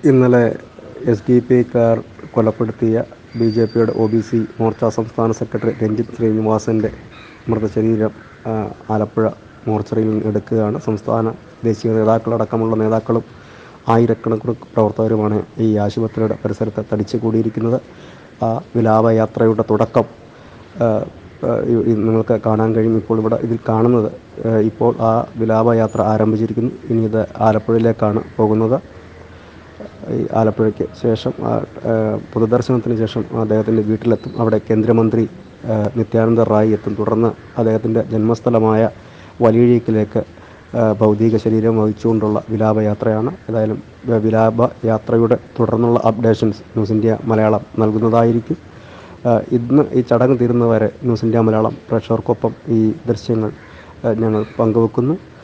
ഇന്നലെ S D പി ക്കാർ കൊലപ്പെടുത്തിയ ബി ജെ പിയുടെ ഒ ബി സി മോർച്ച സംസ്ഥാന സെക്രട്ടറി രഞ്ജിത്ത് ശ്രീനിവാസൻ്റെ മൃതശരീരം ആ, ആലപ്പുഴ മോർച്ചറിയിൽ നിന്ന് എടുക്കുകയാണ് സംസ്ഥാന ദേശീയ നേതാക്കളടക്കമുള്ള നേതാക്കളും ആയിരക്കണക്കിന് പ്രവർത്തകരുമാണ് ഈ ആശുപത്രിയുടെ പരിസരത്ത് തടിച്ചു കൂടിയിരിക്കുന്നത് ആ വിലാപയാത്രയുടെ തുടക്കം ആ, ആ, ഈ- ഈ നിങ്ങൾക്ക് കാണാൻ കഴിയും ഇപ്പോൾ ഇവിടെ ഇതിൽ കാണുന്നത് ആ, ഇപ്പോൾ ആ വിലാപയാത്ര ആരംഭിച്ചിരിക്കുന്നു ഇനി ഇത് ആലപ്പുഴയിലേക്കാണ് പോകുന്നത് ഈ ആലപ്പുഴയ്ക്ക് ശേഷം ആ, ആ, പൊതുദർശനത്തിന് ശേഷം അദ്ദേഹത്തിൻ്റെ വീട്ടിലെത്തും അവിടെ കേന്ദ്രമന്ത്രി ആ, നിത്യാനന്ദ റായ് എത്തും തുടർന്ന് അദ്ദേഹത്തിൻ്റെ ജന്മസ്ഥലമായ വലിയഴീക്കിലേക്ക് ആ, ഭൗതിക ശരീരം വഹിച്ചുകൊണ്ടുള്ള വിലാപയാത്രയാണ് ഏതായാലും വ- വിലാപയാത്രയുടെ തുടർന്നുള്ള അപ്ഡേഷൻസ് ന്യൂസ് ഇന്ത്യ മലയാളം നൽകുന്നതായിരിക്കും ആ, ഇന്ന് ഈ ചടങ്ങ് തീരുന്നവരെ ന്യൂസ് ഇന്ത്യ മലയാളം പ്രേക്ഷകർക്കൊപ്പം ഈ ദൃശ്യങ്ങൾ ആ, ഞങ്ങൾ പങ്കുവെക്കുന്നു